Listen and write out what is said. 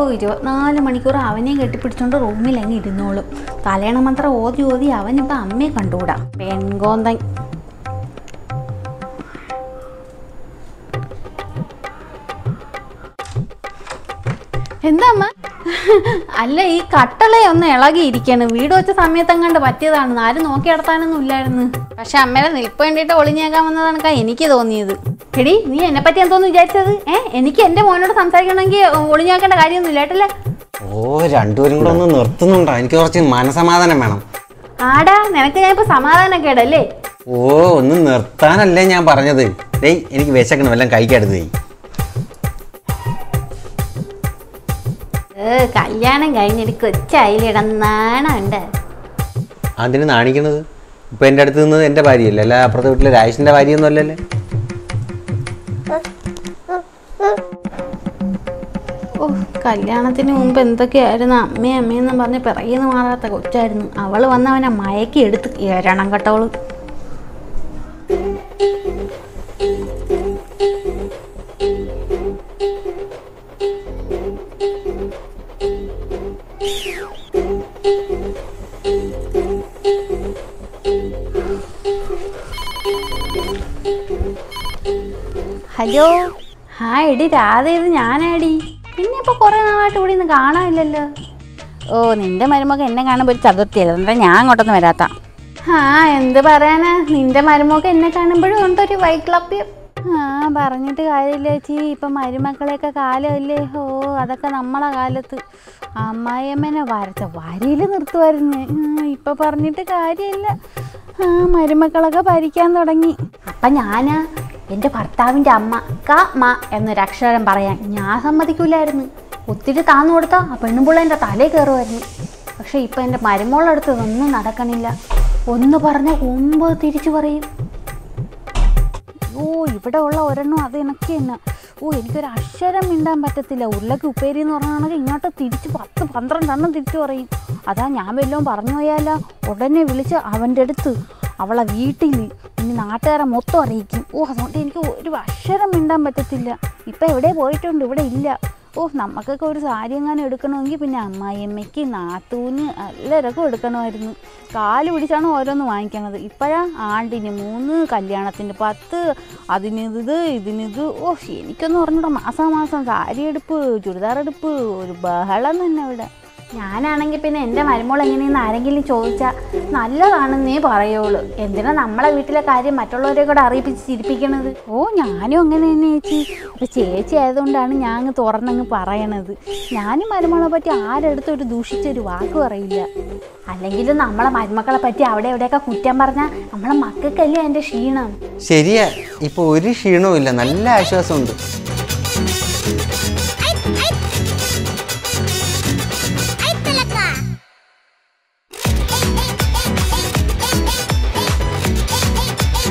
ഇരുപത്തിനാല് മണിക്കൂർ അവനെയും കെട്ടിപ്പിടിച്ചോണ്ട് റൂമിൽ അങ്ങ് ഇരുന്നോളും തലേണ മന്ത്രം ഓതി ഓതി അവനിപ്പോൾ അമ്മയെ കണ്ടുകൂടാ പെൺകോന്തൻ എന്താ അമ്മ അല്ല ഈ കട്ടളെ ഒന്ന് ഇളകിയിരിക്കാണ് വീട് വെച്ച സമയത്തെങ്ങാണ്ട് പറ്റിയതാണ് ആരും നോക്കി നടത്താനൊന്നും ഇല്ലായിരുന്നു പക്ഷെ അമ്മയുടെ നിൽപ്പ് വേണ്ടിയിട്ട് ഒളിഞ്ഞേക്കാൻ വന്നതാണ് എനിക്ക് തോന്നിയത് എടി നീ എന്നെ പറ്റി എന്തോന്ന് വിചാരിച്ചത് ഏ എനിക്ക് എന്റെ മോനോട് സംസാരിക്കണമെങ്കിൽ ഒളിഞ്ഞാക്കേണ്ട കാര്യമൊന്നുമില്ല ഏട്ടല്ലേ ഓ രണ്ടുപേരും കൂടെ ഒന്ന് നിർത്തുന്നുണ്ടോ എനിക്ക് കുറച്ച് മനസമാധാനം വേണം ആടാ നിനക്ക് ഞാൻ ഇപ്പൊ സമാധാനക്കേടല്ലേ ഓ ഒന്ന് നിർത്താനല്ലേ ഞാൻ പറഞ്ഞത് ഡേയ് എനിക്ക് വിശക്കണം വല്ലതും കഴിക്കരുത് ഡേയ് ഏ കല്യാണം കഴിഞ്ഞൊരു കൊച്ചായിലിടം നാണുണ്ട് അതിന് നാണിക്കണത് ഇപ്പൊ എൻ്റെ അടുത്ത് നിന്നത് എൻ്റെ ഭാര്യയല്ലേ അല്ല അപ്പുറത്തെ വീട്ടിലെ രാജേഷിൻ്റെ ഭാര്യയൊന്നും അല്ലല്ലേ ഓ കല്യാണത്തിന് മുമ്പ് എന്തൊക്കെയായിരുന്നു അമ്മേ അമ്മയെന്നും പറഞ്ഞ് പിറകിന്ന് മാറാത്ത കൊച്ചായിരുന്നു അവള് വന്നവനെ മയക്കി എടുത്ത് ഏരണം കട്ടവള് ഹലോ ഹാ എടി രാധ ഇത് ഞാനാടി പിന്നെ ഇപ്പൊ കുറെ നാളായിട്ട് ഇവിടെ നിന്ന് കാണാനില്ലല്ലോ ഓ നിന്റെ മരുമക എന്നെ കാണുമ്പോൾ ഒരു ചതുർത്ഥിയല്ല എന്താ ഞാൻ അങ്ങോട്ടൊന്നും വരാത്ത ആ എന്ത് പറയാനാ നിന്റെ മരുമക എന്നെ കാണുമ്പോഴും ഉണ്ടൊരു വൈക്ലപ്യം ആ പറഞ്ഞിട്ട് കാര്യമില്ല ചേച്ചി ഇപ്പം മരുമക്കളെയൊക്കെ കാലമല്ലേ ഓ അതൊക്കെ നമ്മളെ കാലത്ത് അമ്മായിയമ്മനെ വരച്ച വരിയിൽ നിർത്തുമായിരുന്നു ഇപ്പം പറഞ്ഞിട്ട് കാര്യമില്ല ആ മരുമക്കളൊക്കെ ഭരിക്കാൻ തുടങ്ങി അപ്പം ഞാനാ എൻ്റെ ഭർത്താവിൻ്റെ അമ്മ ക മ എന്നൊരക്ഷരം പറയാൻ ഞാൻ സമ്മതിക്കൂലായിരുന്നു ഒത്തിരി താന്നു കൊടുത്താൽ ആ പെണ്ണുമ്പുള്ള എൻ്റെ തലയിൽ കയറുമായിരുന്നു പക്ഷെ ഇപ്പം എൻ്റെ മരുമോളടുത്ത് ഇതൊന്നും നടക്കണില്ല ഒന്ന് പറഞ്ഞാൽ ഒമ്പത് തിരിച്ചു പറയും ഓ ഇവിടെ ഉള്ള ഒരെണ്ണം അത് എനിക്ക് തന്നെ ഓ എനിക്കൊരു അക്ഷരം മിണ്ടാൻ പറ്റത്തില്ല ഉരുളക്ക് ഉപ്പേരി എന്ന് പറഞ്ഞാണെങ്കിൽ ഇങ്ങോട്ട് തിരിച്ച് പത്ത് പന്ത്രണ്ടെണ്ണം തിരിച്ചു പറയും അതാ ഞാൻ വല്ലതും പറഞ്ഞു പോയാലോ ഉടനെ വിളിച്ച് അവൻ്റെ അടുത്ത് അവളെ വീട്ടിൽ ഇനി നാട്ടുകാരെ മൊത്തം അറിയിക്കും ഓ അതുകൊണ്ട് എനിക്ക് ഒരു അക്ഷരം മിണ്ടാൻ പറ്റത്തില്ല ഇപ്പം എവിടെ പോയിട്ടുണ്ട് ഇവിടെ ഇല്ല ഓ നമുക്കൊക്കെ ഒരു സാരി എങ്ങാനും എടുക്കണമെങ്കിൽ പിന്നെ അമ്മായിയമ്മയ്ക്ക് നാത്തൂന് എല്ലാവർക്കും എടുക്കണമായിരുന്നു കാല് പിടിച്ചാണ് ഓരോന്ന് വാങ്ങിക്കണത് ഇപ്പോഴാ ആണ്ടിന് മൂന്ന് കല്യാണത്തിന് പത്ത് അതിനിത് ഇതിനിത് ഓ എനിക്കൊന്നും പറഞ്ഞൂടാ മാസം മാസം സാരി എടുപ്പ് ചുരിദാർ എടുപ്പ് ഒരു ബഹളം തന്നെ ഇവിടെ ഞാനാണെങ്കിൽ പിന്നെ എൻ്റെ മരുമോൾ എങ്ങനെയെന്ന് ആരെങ്കിലും ചോദിച്ചാൽ നല്ലതാണെന്നേ പറയുള്ളൂ എന്തിനാ നമ്മളെ വീട്ടിലെ കാര്യം മറ്റുള്ളവരെ കൂടെ അറിയിപ്പിച്ച് ചിരിപ്പിക്കണത് ഓ ഞാനും അങ്ങനെ തന്നെ ചേച്ചി ഇപ്പം ചേച്ചി ആയതുകൊണ്ടാണ് ഞാൻ അങ്ങ് തുറന്നങ്ങ് പറയണത് ഞാനും മരുമകളെ പറ്റി ആരെടുത്തും ഒരു ദൂഷിച്ചൊരു വാക്ക് പറയില്ല അല്ലെങ്കിലും നമ്മളെ മരുമക്കളെ പറ്റി അവിടെ എവിടെയൊക്കെ കുറ്റം പറഞ്ഞാൽ നമ്മളെ മക്കൾക്കല്ലേ എൻ്റെ ക്ഷീണം ശരിയാ ഇപ്പൊ ഒരു ക്ഷീണവും ഇല്ല നല്ല ആശ്വാസമുണ്ട്